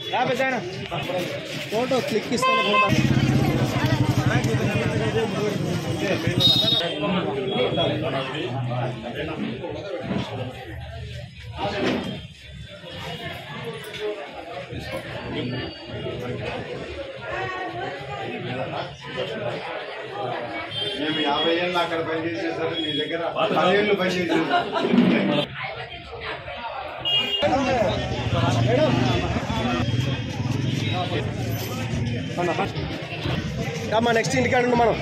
Photo click ఇస్తాను photo మేము యాభై ఏళ్ళు అక్కడ పనిచేసేసారు నీ దగ్గర పదేళ్ళు పనిచేసేసారు అమ్మా నెక్స్ట్ ఇంటికాడ ఉండు మనం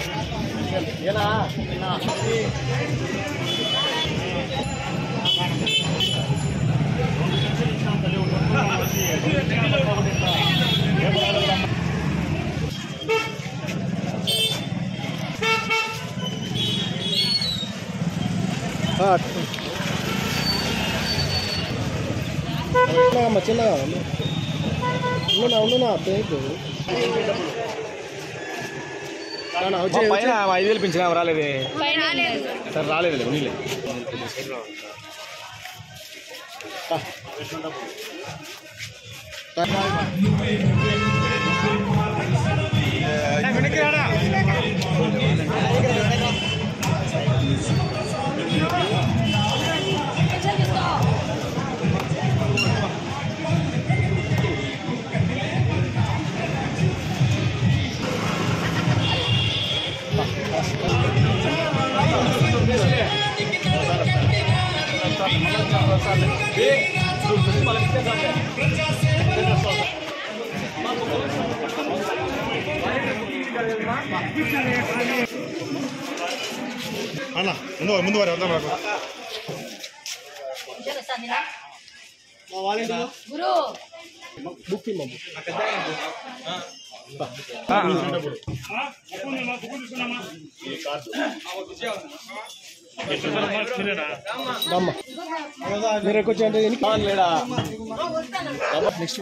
చిన్నగా చిన్నగా ఉండునా ఉండునా పేరు వచ్చే పైన ఐదు వేలు పెంచిన రాలేదే సరే రాలేదు ఉన్నీలే అన్న ముందు ముందు వారి వద్దాం రాకు గురు బుక్ ఇమ్మా అమ్మ మీరు ఎక్కొచ్చి అంటే ఎన్ని లేడా నెక్స్ట్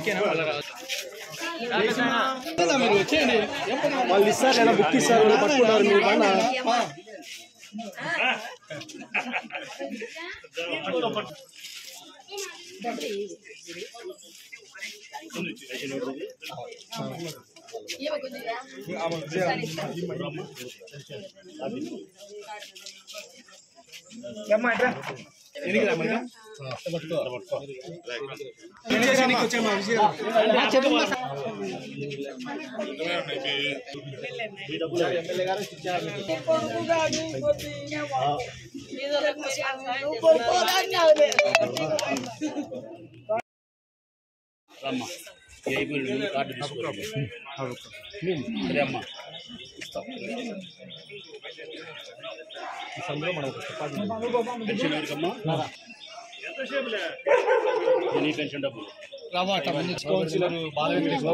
మీరు వచ్చేయండి వాళ్ళు ఇస్తారు లేదా బుక్ ఇస్తారు వాళ్ళు పట్టుకుంటారు మీరు పైన రమ్మ ఈ అయిపోయిన ముందు కార్డు తీసుకోవాలి సరే అమ్మా ఇస్తాం పెన్షన్ ఎవరికమ్మా ఎనీ పెన్షన్ డబ్బులు కౌన్సిలర్ బాల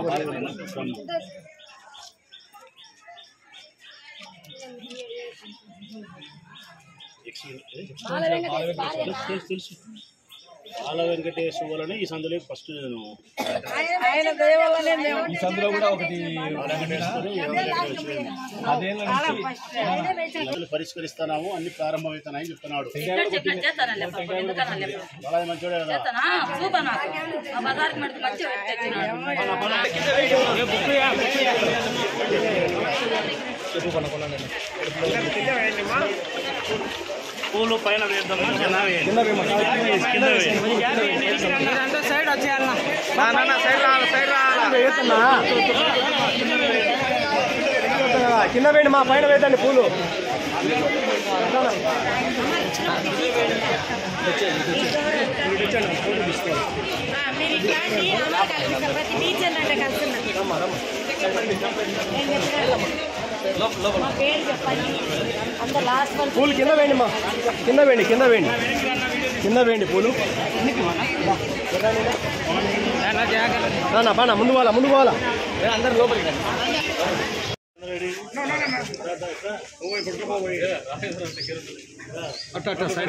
తెలుసు తెలుసు బాల వెంకటేశ్వర వలన ఈ సందులో ఫస్ట్ నేను ఆయన దయ వల్లనే మేము ఈ సందులో కూడా ఒకటి బాల వెంకటేశ్వర అదేళ్ళ నుంచి సందులు పరిష్కరిస్తున్నాము అన్ని ప్రారంభమవుతున్నాయని చెప్తున్నాడు చెప్పినట్టు చేస్తానలే పాపం ఎందుకనలే బాగా మంచోడే కదా చేస్తానా సూపర్ నాకు ఆ బజార్కి మడికి మంచిగా తెచ్చినాడు పూలు పైన వేద్దామా కింద వేయండి. కింద వేయమ్మా. కింద వేయండి. వేస్తున్నా. కింద వేయండి మా పైన వేద్దండి పూలు మీరు ఇట్లాంటి అమలు కలిగిస్తారు ప్రతి టీచర్ అంటే కలుస్తున్నారు మా పేరు చెప్పండి అంత లాస్ట్ వరకు పూలు కింద వేయండి మా కింద వేయండి కింద వేయండి కింద వేయండి పూలు రానా బానా ముందు పోవాలా ముందు పోవాలా అందరు లోపలికి రండి. అట్ట అట్ట సైడ్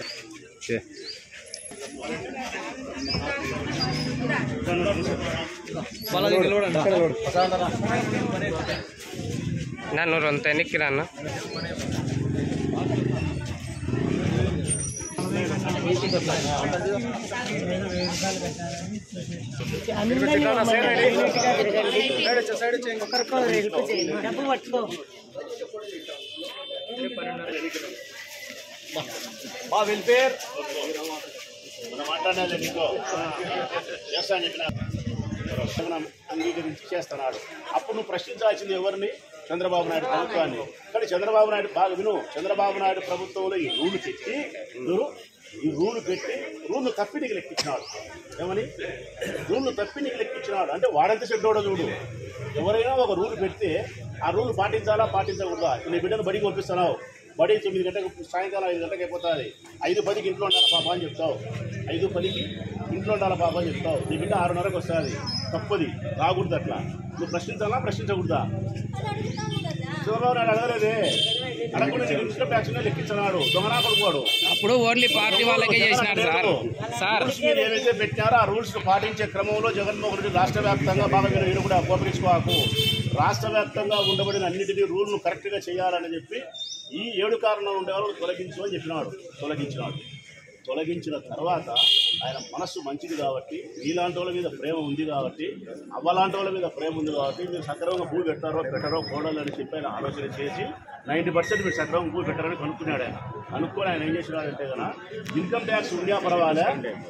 ನಾನು ಒಂದು ತೆನಿಕ್ಕಿರಣ್ಣ ఒకరికొకరు హెల్ప్ చేయండి డబ్బులు పట్టుకో మా వెల్ఫేర్ మనం మాట్లాడాలి నీకు చేస్తాను చెప్పిన జగన్ అంగీకరించి చేస్తున్నాడు అప్పుడు నువ్వు ప్రశ్నించాల్సింది ఎవరిని చంద్రబాబు నాయుడు ప్రభుత్వాన్ని కానీ చంద్రబాబు నాయుడు బాగా విను చంద్రబాబు నాయుడు ప్రభుత్వంలో ఈ రూల్ పెట్టి ఎవరు? ఈ రూల్ పెట్టి రూల్ తప్పి నీకు లెక్కించినాడు ఏమని రూల్ తప్పి నీకు లెక్కించినాడు అంటే వాడంత చెడ్డోడో చూడు ఎవరైనా ఒక రూల్ పెడితే ఆ రూల్ పాటించాలా పాటించకూడదా నీ బిడ్డను బడికి పంపిస్తున్నావు బడి తొమ్మిది గంటలకు సాయంకాలం ఐదు గంటలకు అయిపోతుంది ఐదు పదికి ఇంట్లో ఉండాలి పాప అని చెప్తావు ఐదు పదికి ఇంట్లో ఉండాలి పాప అని చెప్తావు నీ బిడ్డ ఆరున్నరకు వస్తుంది తప్పది రాకూడదు అట్లా నువ్వు ప్రశ్నించాలా ప్రశ్నించకూడదా చంద్రబాబు నాయుడు అడగలేదే అడగకుండా నీకు ఇన్కమ్ ట్యాక్స్ లెక్కించినాడు దొంగనా కొడుకోడు అప్పుడు ఓన్లీ పార్టీ వాళ్ళకే చేసినారు సార్ సార్ రూల్స్ మీరు ఏవైతే పెట్టారో ఆ రూల్స్ పాటించే క్రమంలో జగన్మోహన్ రెడ్డి రాష్ట్ర వ్యాప్తంగా బాగా మీరు మీరు కూడా కోపరించుకోకు రాష్ట్ర వ్యాప్తంగా ఉండబడిన అన్నిటినీ రూల్ను కరెక్ట్గా చేయాలని చెప్పి ఈ ఏడు కారణాలు ఉండే వాళ్ళు తొలగించు అని చెప్పినాడు తొలగించినాడు తొలగించిన తర్వాత ఆయన మనస్సు మంచిది కాబట్టి మీలాంటి వాళ్ళ మీద ప్రేమ ఉంది కాబట్టి అవ్వలాంటి వాళ్ళ మీద ప్రేమ ఉంది కాబట్టి మీరు సక్రమంగా భూ పెట్టారో పెట్టరో కోడలు అని చెప్పి ఆయన ఆలోచన చేసి నైంటీ పర్సెంట్ మీరు సక్రమంగా భూ పెట్టారని కనుక్కున్నాడు ఆయన కనుక్కొని ఆయన ఏం చేసినాడంటే కదా ఇన్కమ్ ట్యాక్స్ ఉండియా పర్వాలే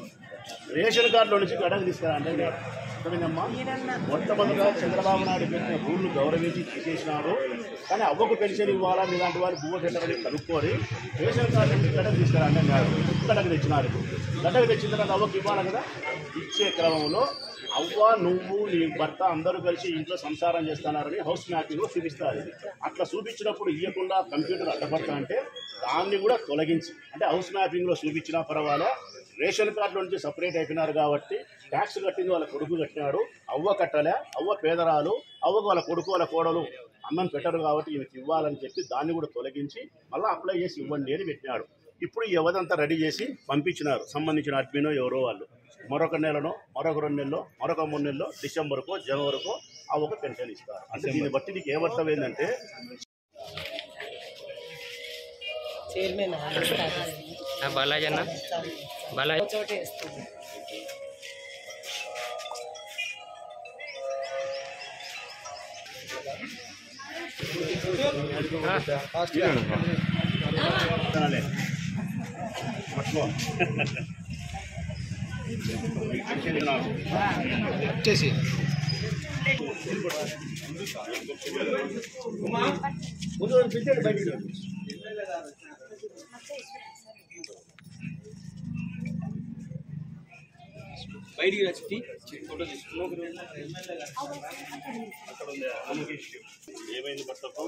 రేషన్ కార్డులో నుంచి గడకు తీసుకురాంటే అర్థమైందమ్మా మొట్టమొదటిగా చంద్రబాబు నాయుడు పెట్టిన రూల్ను గౌరవించి తీసేసినాడు కానీ అవ్వకు పెన్షన్ ఇవ్వాలా మీలాంటి వారు భూమ పెట్టమని కనుక్కొని రేషన్ కార్డు నుంచి గడకు తీసుకురాంటే కాదు గడకు తెచ్చినాడు గడకు తెచ్చిన తర్వాత అవ్వకు ఇవ్వాలి కదా ఇచ్చే క్రమంలో అవ్వ నువ్వు నీ భర్త అందరూ కలిసి ఇంట్లో సంసారం చేస్తున్నారని హౌస్ మ్యాపింగ్లో చూపిస్తారు అట్లా చూపించినప్పుడు ఇవ్వకుండా కంప్యూటర్ అడ్డపడతా అంటే దాన్ని కూడా తొలగించి అంటే హౌస్ మ్యాపింగ్లో చూపించినా పర్వాలే రేషన్ కార్డులో నుంచి సపరేట్ అయిపోయినారు కాబట్టి ట్యాక్స్ కట్టింది వాళ్ళ కొడుకు కట్టినాడు అవ్వ కట్టలే అవ్వ పేదరాలు అవ్వకు వాళ్ళ కొడుకు వాళ్ళ కోడలు అన్నం పెట్టరు కాబట్టి ఈయనకి ఇవ్వాలని చెప్పి దాన్ని కూడా తొలగించి మళ్ళీ అప్లై చేసి ఇవ్వండి అని పెట్టినాడు ఇప్పుడు ఈ వ్యవధంతా రెడీ చేసి పంపించినారు సంబంధించిన అడ్మినో ఎవరో వాళ్ళు మరొక నెలలో మరొక రెండు నెలలో మరొక మూడు నెలలో డిసెంబర్కో జనవరికో ఆ ఒక పెన్షన్ ఇస్తారు అంటే దీన్ని బట్టి నీకు ఏమర్థమైందంటే చైర్మన్ బాలాజీ అన్న బాలాజీ చోటే వేస్తుంది తినాలి. పట్టుకో. పెన్షన్ నాకు. వచ్చేసి ముందు వాళ్ళు పిలిచాడు బయటికి బయటికి వచ్చి ఫోటో తీసుకున్నాం అక్కడ ఉంది అమ్మకి ఇష్యూ. ఏమైంది భర్తకు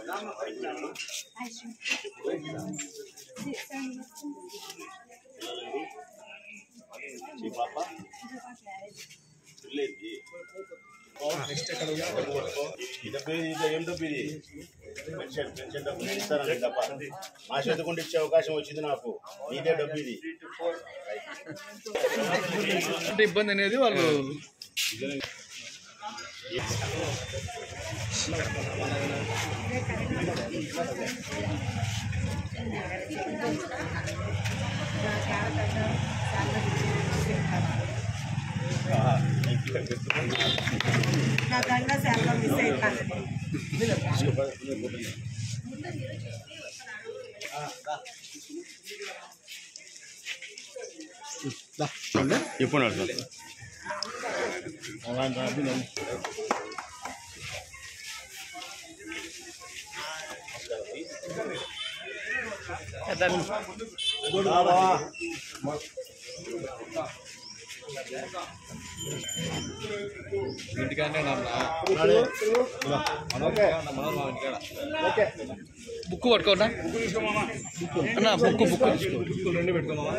పిల్లలండి? ఈ పాప పిల్లేది ఈ డబ్బు ఇది ఇది ఏం డబ్బు ఇది పెన్షన్ పెన్షన్ డబ్బు నేను ఇస్తానండి డబ్బా మా చేతుకుంటే ఇచ్చే అవకాశం వచ్చింది నాకు నీదే డబ్బు ఇది అంటే ఇబ్బంది అనేది వాళ్ళు నా దండ సెలవు మిస్ అయిపోయింది ఇప్పుడు సార్ ఇంటికానే బుక్ పట్టుకోండి అన్న బుక్ బుక్ రెండు పెట్టుకోమా